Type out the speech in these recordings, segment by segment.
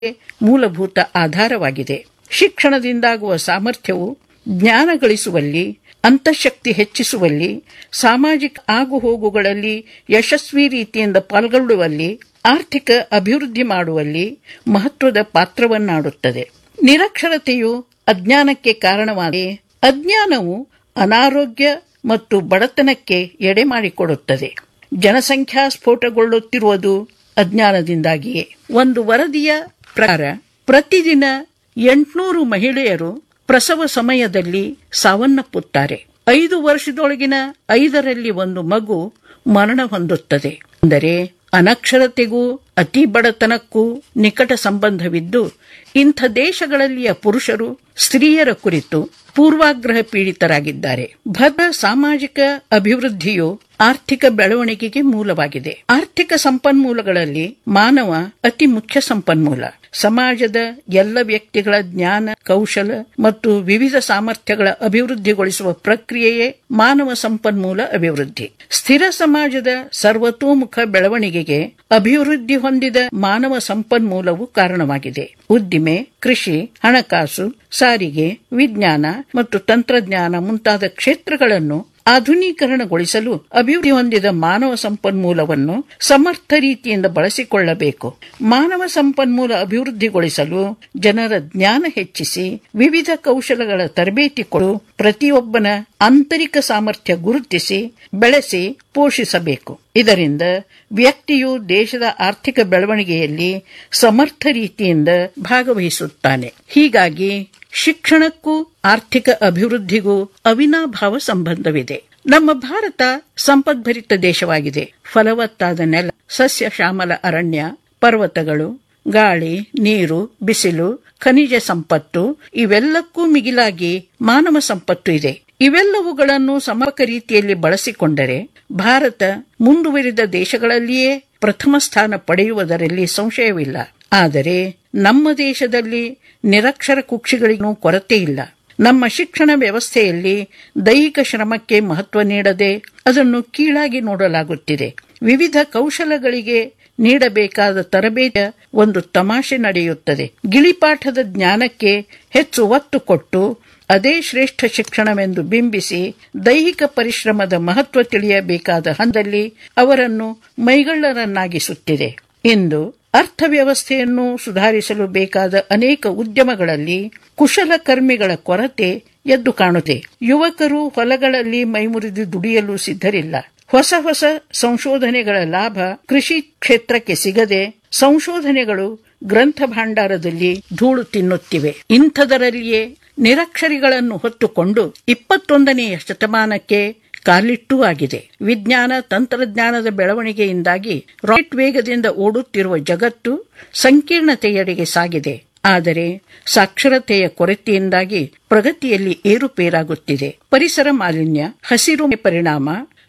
ಮೂಲಭೂತ ಆಧಾರವಾಗಿದೆ ಶಿಕ್ಷಣದಿಂದಾಗುವ ಸಾಮರ್ಥ್ಯವು ಜ್ಞಾನ ಗಳಿಸುವಲ್ಲಿ ಅಂತಃಶಕ್ತಿ ಹೆಚ್ಚಿಸುವಲ್ಲಿ ಸಾಮಾಜಿಕ ಆಗುಹೋಗುಗಳಲ್ಲಿ ಯಶಸ್ವಿ ರೀತಿಯಿಂದ ಪಾಲ್ಗೊಳ್ಳುವಲ್ಲಿ ಆರ್ಥಿಕ ಅಭಿವೃದ್ಧಿ ಮಾಡುವಲ್ಲಿ ಮಹತ್ವದ ಪಾತ್ರವನ್ನಾಡುತ್ತದೆ ನಿರಕ್ಷರತೆಯು ಅಜ್ಞಾನಕ್ಕೆ ಕಾರಣವಾಗಿ ಅಜ್ಞಾನವು ಅನಾರೋಗ್ಯ ಮತ್ತು ಬಡತನಕ್ಕೆ ಎಡೆ ಮಾಡಿಕೊಡುತ್ತದೆ ಜನಸಂಖ್ಯಾ ಸ್ಫೋಟಗೊಳ್ಳುತ್ತಿರುವುದು ಅಜ್ಞಾನದಿಂದಾಗಿಯೇ ಒಂದು ವರದಿಯ ಪ್ರಕಾರ ಪ್ರತಿದಿನ ಎಂಟುನೂರು ಮಹಿಳೆಯರು ಪ್ರಸವ ಸಮಯದಲ್ಲಿ ಸಾವನ್ನಪ್ಪುತ್ತಾರೆ ಐದು ವರ್ಷದೊಳಗಿನ ಐದರಲ್ಲಿ ಒಂದು ಮಗು ಮರಣ ಹೊಂದುತ್ತದೆ ಅಂದರೆ ಅನಕ್ಷರತೆಗೂ ಅತಿ ಬಡತನಕ್ಕೂ ನಿಕಟ ಸಂಬಂಧವಿದ್ದು ಇಂಥ ದೇಶಗಳಲ್ಲಿಯ ಪುರುಷರು ಸ್ತ್ರೀಯರ ಕುರಿತು ಪೂರ್ವಾಗ್ರಹ ಪೀಡಿತರಾಗಿದ್ದಾರೆ ಭದ್ರ ಸಾಮಾಜಿಕ ಅಭಿವೃದ್ಧಿಯು ಆರ್ಥಿಕ ಬೆಳವಣಿಗೆಗೆ ಮೂಲವಾಗಿದೆ ಆರ್ಥಿಕ ಸಂಪನ್ಮೂಲಗಳಲ್ಲಿ ಮಾನವ ಅತಿ ಮುಖ್ಯ ಸಂಪನ್ಮೂಲ ಸಮಾಜದ ಎಲ್ಲ ವ್ಯಕ್ತಿಗಳ ಜ್ಞಾನ ಕೌಶಲ ಮತ್ತು ವಿವಿಧ ಸಾಮರ್ಥ್ಯಗಳ ಅಭಿವೃದ್ಧಿಗೊಳಿಸುವ ಪ್ರಕ್ರಿಯೆಯೇ ಮಾನವ ಸಂಪನ್ಮೂಲ ಅಭಿವೃದ್ಧಿ ಸ್ಥಿರ ಸಮಾಜದ ಸರ್ವತೋಮುಖ ಬೆಳವಣಿಗೆಗೆ ಅಭಿವೃದ್ಧಿ ಹೊಂದಿದ ಮಾನವ ಸಂಪನ್ಮೂಲವು ಕಾರಣವಾಗಿದೆ ಉದ್ದಿಮೆ ಕೃಷಿ ಹಣಕಾಸು ಸಾರಿಗೆ ವಿಜ್ಞಾನ ಮತ್ತು ತಂತ್ರಜ್ಞಾನ ಮುಂತಾದ ಕ್ಷೇತ್ರಗಳನ್ನು ಆಧುನೀಕರಣಗೊಳಿಸಲು ಅಭಿವೃದ್ಧಿ ಹೊಂದಿದ ಮಾನವ ಸಂಪನ್ಮೂಲವನ್ನು ಸಮರ್ಥ ರೀತಿಯಿಂದ ಬಳಸಿಕೊಳ್ಳಬೇಕು ಮಾನವ ಸಂಪನ್ಮೂಲ ಅಭಿವೃದ್ಧಿಗೊಳಿಸಲು ಜನರ ಜ್ಞಾನ ಹೆಚ್ಚಿಸಿ ವಿವಿಧ ಕೌಶಲಗಳ ತರಬೇತಿ ಕೊಡು ಪ್ರತಿಯೊಬ್ಬನ ಆಂತರಿಕ ಸಾಮರ್ಥ್ಯ ಗುರುತಿಸಿ ಬೆಳೆಸಿ ಪೋಷಿಸಬೇಕು ಇದರಿಂದ ವ್ಯಕ್ತಿಯು ದೇಶದ ಆರ್ಥಿಕ ಬೆಳವಣಿಗೆಯಲ್ಲಿ ಸಮರ್ಥ ರೀತಿಯಿಂದ ಭಾಗವಹಿಸುತ್ತಾನೆ ಹೀಗಾಗಿ ಶಿಕ್ಷಣಕ್ಕೂ ಆರ್ಥಿಕ ಅಭಿವೃದ್ಧಿಗೂ ಅವಿನಾಭಾವ ಸಂಬಂಧವಿದೆ ನಮ್ಮ ಭಾರತ ಸಂಪದ್ಭರಿತ ದೇಶವಾಗಿದೆ ಫಲವತ್ತಾದ ನೆಲ ಸಸ್ಯ ಶ್ಯಾಮಲ ಅರಣ್ಯ ಪರ್ವತಗಳು ಗಾಳಿ ನೀರು ಬಿಸಿಲು ಖನಿಜ ಸಂಪತ್ತು ಇವೆಲ್ಲಕ್ಕೂ ಮಿಗಿಲಾಗಿ ಮಾನವ ಸಂಪತ್ತು ಇದೆ ಇವೆಲ್ಲವುಗಳನ್ನು ಸಮರ್ಪಕ ರೀತಿಯಲ್ಲಿ ಬಳಸಿಕೊಂಡರೆ ಭಾರತ ಮುಂದುವರಿದ ದೇಶಗಳಲ್ಲಿಯೇ ಪ್ರಥಮ ಸ್ಥಾನ ಪಡೆಯುವುದರಲ್ಲಿ ಸಂಶಯವಿಲ್ಲ ಆದರೆ ನಮ್ಮ ದೇಶದಲ್ಲಿ ನಿರಕ್ಷರ ಕುಕ್ಷಿಗಳಿಗೂ ಕೊರತೆ ಇಲ್ಲ ನಮ್ಮ ಶಿಕ್ಷಣ ವ್ಯವಸ್ಥೆಯಲ್ಲಿ ದೈಹಿಕ ಶ್ರಮಕ್ಕೆ ಮಹತ್ವ ನೀಡದೆ ಅದನ್ನು ಕೀಳಾಗಿ ನೋಡಲಾಗುತ್ತಿದೆ ವಿವಿಧ ಕೌಶಲಗಳಿಗೆ ನೀಡಬೇಕಾದ ತರಬೇತಿಯ ಒಂದು ತಮಾಷೆ ನಡೆಯುತ್ತದೆ ಗಿಳಿಪಾಠದ ಜ್ಞಾನಕ್ಕೆ ಹೆಚ್ಚು ಒತ್ತು ಕೊಟ್ಟು ಅದೇ ಶ್ರೇಷ್ಠ ಶಿಕ್ಷಣವೆಂದು ಬಿಂಬಿಸಿ ದೈಹಿಕ ಪರಿಶ್ರಮದ ಮಹತ್ವ ತಿಳಿಯಬೇಕಾದ ಹಂತದಲ್ಲಿ ಅವರನ್ನು ಮೈಗಳ್ಳರನ್ನಾಗಿಸುತ್ತಿದೆ ಇಂದು ಅರ್ಥವ್ಯವಸ್ಥೆಯನ್ನು ಸುಧಾರಿಸಲು ಬೇಕಾದ ಅನೇಕ ಉದ್ಯಮಗಳಲ್ಲಿ ಕುಶಲಕರ್ಮಿಗಳ ಕೊರತೆ ಎದ್ದು ಕಾಣುತ್ತೆ ಯುವಕರು ಹೊಲಗಳಲ್ಲಿ ಮೈಮುರಿದು ದುಡಿಯಲು ಸಿದ್ಧರಿಲ್ಲ ಹೊಸ ಹೊಸ ಸಂಶೋಧನೆಗಳ ಲಾಭ ಕೃಷಿ ಕ್ಷೇತ್ರಕ್ಕೆ ಸಿಗದೆ ಸಂಶೋಧನೆಗಳು ಗ್ರಂಥ ಭಾಂಡಾರದಲ್ಲಿ ಧೂಳು ತಿನ್ನುತ್ತಿವೆ ಇಂಥದರಲ್ಲಿಯೇ ನಿರಕ್ಷರಿಗಳನ್ನು ಹೊತ್ತುಕೊಂಡು ಇಪ್ಪತ್ತೊಂದನೆಯ ಶತಮಾನಕ್ಕೆ ಕಾಲಿಟ್ಟೂ ಆಗಿದೆ ವಿಜ್ಞಾನ ತಂತ್ರಜ್ಞಾನದ ಬೆಳವಣಿಗೆಯಿಂದಾಗಿ ರಾಕೆಟ್ ವೇಗದಿಂದ ಓಡುತ್ತಿರುವ ಜಗತ್ತು ಸಂಕೀರ್ಣತೆಯೆಡೆಗೆ ಸಾಗಿದೆ ಆದರೆ ಸಾಕ್ಷರತೆಯ ಕೊರತೆಯಿಂದಾಗಿ ಪ್ರಗತಿಯಲ್ಲಿ ಏರುಪೇರಾಗುತ್ತಿದೆ ಪರಿಸರ ಮಾಲಿನ್ಯ ಹಸಿರು ಪರಿಣಾಮ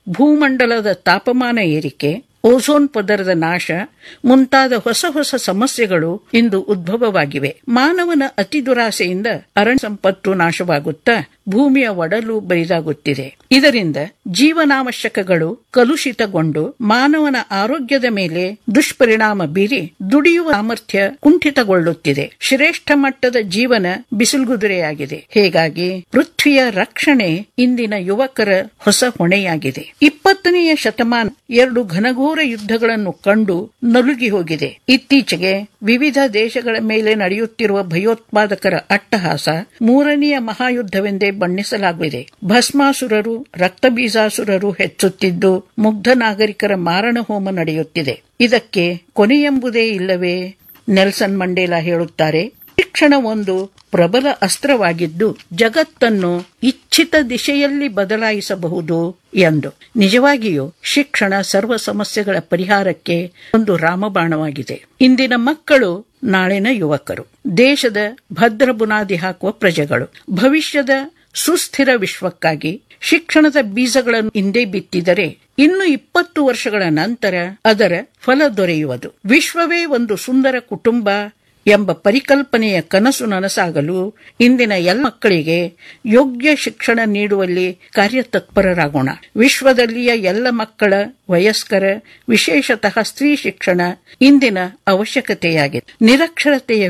ಭೂಮಂಡಲದ ತಾಪಮಾನ ಏರಿಕೆ ಓಝೋನ್ ಪದರದ ನಾಶ ಮುಂತಾದ ಹೊಸ ಹೊಸ ಸಮಸ್ಯೆಗಳು ಇಂದು ಉದ್ಭವವಾಗಿವೆ ಮಾನವನ ಅತಿ ದುರಾಸೆಯಿಂದ ಅರಣ್ಯ ಸಂಪತ್ತು ನಾಶವಾಗುತ್ತಾ ಭೂಮಿಯ ಒಡಲು ಬರಿದಾಗುತ್ತಿದೆ ಇದರಿಂದ ಜೀವನಾವಶ್ಯಕಗಳು ಕಲುಷಿತಗೊಂಡು ಮಾನವನ ಆರೋಗ್ಯದ ಮೇಲೆ ದುಷ್ಪರಿಣಾಮ ಬೀರಿ ದುಡಿಯುವ ಸಾಮರ್ಥ್ಯ ಕುಂಠಿತಗೊಳ್ಳುತ್ತಿದೆ ಶ್ರೇಷ್ಠ ಮಟ್ಟದ ಜೀವನ ಬಿಸಿಲುಗುದುರೆಯಾಗಿದೆ ಹೀಗಾಗಿ ಪೃಥ್ವಿಯ ರಕ್ಷಣೆ ಇಂದಿನ ಯುವಕರ ಹೊಸ ಹೊಣೆಯಾಗಿದೆ ಇಪ್ಪತ್ತನೆಯ ಶತಮಾನ ಎರಡು ಘನಘೋರ ಯುದ್ಧಗಳನ್ನು ಕಂಡು ನಲುಗಿ ಹೋಗಿದೆ ಇತ್ತೀಚೆಗೆ ವಿವಿಧ ದೇಶಗಳ ಮೇಲೆ ನಡೆಯುತ್ತಿರುವ ಭಯೋತ್ಪಾದಕರ ಅಟ್ಟಹಾಸ ಮೂರನೆಯ ಮಹಾಯುದ್ಧವೆಂದೇ ಬಣ್ಣಿಸಲಾಗಿದೆ ಭಸ್ಮಾಸುರರು ರಕ್ತಬೀಜಾಸುರರು ಹೆಚ್ಚುತ್ತಿದ್ದು ಮುಗ್ಧ ನಾಗರಿಕರ ಮಾರಣ ಹೋಮ ನಡೆಯುತ್ತಿದೆ ಇದಕ್ಕೆ ಕೊನೆಯೆಂಬುದೇ ಇಲ್ಲವೇ ನೆಲ್ಸನ್ ಮಂಡೇಲಾ ಹೇಳುತ್ತಾರೆ ಶಿಕ್ಷಣ ಒಂದು ಪ್ರಬಲ ಅಸ್ತ್ರವಾಗಿದ್ದು ಜಗತ್ತನ್ನು ಇಚ್ಛಿತ ದಿಶೆಯಲ್ಲಿ ಬದಲಾಯಿಸಬಹುದು ಎಂದು ನಿಜವಾಗಿಯೂ ಶಿಕ್ಷಣ ಸರ್ವ ಸಮಸ್ಯೆಗಳ ಪರಿಹಾರಕ್ಕೆ ಒಂದು ರಾಮಬಾಣವಾಗಿದೆ ಇಂದಿನ ಮಕ್ಕಳು ನಾಳಿನ ಯುವಕರು ದೇಶದ ಭದ್ರ ಬುನಾದಿ ಹಾಕುವ ಪ್ರಜೆಗಳು ಭವಿಷ್ಯದ ಸುಸ್ಥಿರ ವಿಶ್ವಕ್ಕಾಗಿ ಶಿಕ್ಷಣದ ಬೀಜಗಳನ್ನು ಹಿಂದೆ ಬಿತ್ತಿದರೆ ಇನ್ನು ಇಪ್ಪತ್ತು ವರ್ಷಗಳ ನಂತರ ಅದರ ಫಲ ದೊರೆಯುವುದು ವಿಶ್ವವೇ ಒಂದು ಸುಂದರ ಕುಟುಂಬ ಎಂಬ ಪರಿಕಲ್ಪನೆಯ ಕನಸು ನನಸಾಗಲು ಇಂದಿನ ಎಲ್ಲ ಮಕ್ಕಳಿಗೆ ಯೋಗ್ಯ ಶಿಕ್ಷಣ ನೀಡುವಲ್ಲಿ ಕಾರ್ಯತತ್ಪರರಾಗೋಣ ವಿಶ್ವದಲ್ಲಿಯ ಎಲ್ಲ ಮಕ್ಕಳ ವಯಸ್ಕರ ವಿಶೇಷತಃ ಸ್ತ್ರೀ ಶಿಕ್ಷಣ ಇಂದಿನ ಅವಶ್ಯಕತೆಯಾಗಿದೆ ನಿರಕ್ಷರತೆಯ